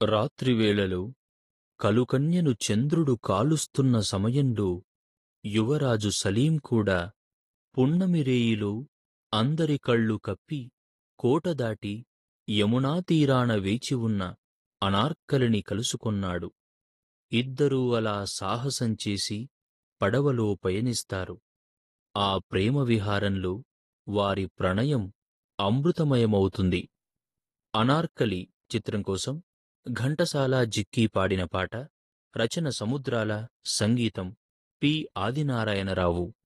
రాత్రివేళలో కలుకన్యను చంద్రుడు కాలుస్తున్న సమయంలో యువరాజు సలీం కూడా పున్నమి రేయిలో అందరి కళ్ళు కప్పి కోట దాటి యమునా తీరాన వేచి ఉన్న అనార్కలిని కలుసుకొన్నాడు ఇద్దరూ అలా సాహసం చేసి పడవలో పయనిస్తారు ఆ ప్రేమ విహారంలో వారి ప్రణయం అమృతమయమవుతుంది అనార్కలి చిత్రం కోసం ఘంటసాల జిక్కీ పాడిన పాట రచన సముద్రాల సంగీతం పి ఆదినారాయణరావు